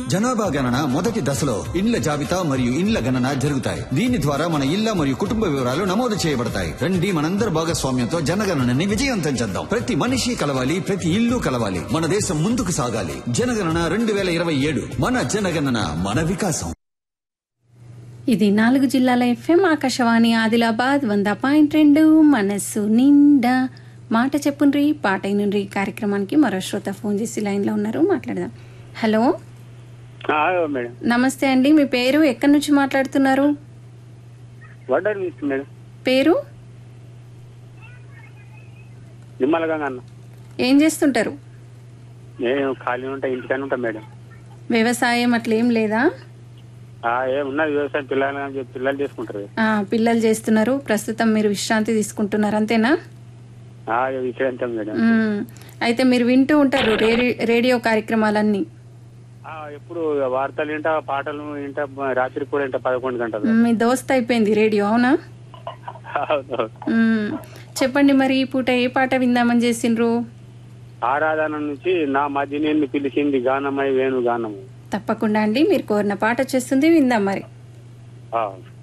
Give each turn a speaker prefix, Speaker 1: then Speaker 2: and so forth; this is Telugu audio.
Speaker 1: జనాభా గణన మొదటి దశలో ఇండ్ల జాబితా మరియు ఇండ్ల గణన జరుగుతాయి దీని ద్వారా మన ఇళ్ల మరియు కుటుంబ వివరాలు నమోదు చేయబడతాయి రండి మనందరి భాగస్వామ్యంతో జనగణనని విజయవంతం చేద్దాం ప్రతి మనిషి కలవాలి ప్రతి ఇల్లు కలవాలి మన దేశం ముందుకు సాగాలి జనగణన రెండు వేల ఇరవై ఏడు మన జనగణన మన వికాసం
Speaker 2: ఇది నాలుగు జిల్లాల ఎఫ్ఎం ఆకాశవాణి ఆదిలాబాద్ వంద పాయింట్ రెండు మనస్సు నిండా మాట చెప్పుండ్రి పాట అయినుండ్రి కార్యక్రమానికి మరో శ్రోత ఫోన్ చేసి లైన్లో ఉన్నారు మాట్లాడదాం హలో
Speaker 3: ఆ, మేడం
Speaker 2: నమస్తే అండి మీ పేరు ఎక్కడి నుంచి మాట్లాడుతున్నారు
Speaker 3: వడ్డర్ నుంచి మేడం
Speaker 2: పేరు
Speaker 3: నిమ్మలగా అన్న
Speaker 2: ఏం చేస్తుంటారు
Speaker 3: నేను ఖాళీ ఉంటా ఇంటికానే ఉంటా మేడం
Speaker 2: వ్యవసాయం అట్లేం లేదా
Speaker 3: ఆ, ఏమున్నది వ్యవసాయం పిల్లలు అని చెప్పి పిల్లలు చేసుకుంటారు
Speaker 2: ఆ, పిల్లలు చేస్తున్నారు ప్రస్తుతం మీరు విశ్రాంతి తీసుకుంటున్నారు అంతేనా
Speaker 3: ఆ, విషయం మేడం
Speaker 2: మ్మ్. అయితే మీరు వింటూ ఉంటారు రేడి- రేడియో కార్యక్రమాలన్నీ
Speaker 3: ఆ, ఎప్పుడు వార్తలు వింటా పాటలు వింటా రాత్రి కూడా వింటా పదకొండు గంటలు
Speaker 2: మీ దోస్త్ అయిపోయింది రేడియో అవునా
Speaker 3: అవును.
Speaker 2: మ్మ్. చెప్పండి మరి ఈ పూట ఏ పాట విందామని చేసిండ్రు
Speaker 3: ఆరాధన నుంచి నా మధ్య నేను పిలిచింది గానమై వేణు గానము
Speaker 2: తప్పకుండా అండి మీరు కోరిన పాట వచ్చేస్తుంది విందాం మరి
Speaker 3: ఆ.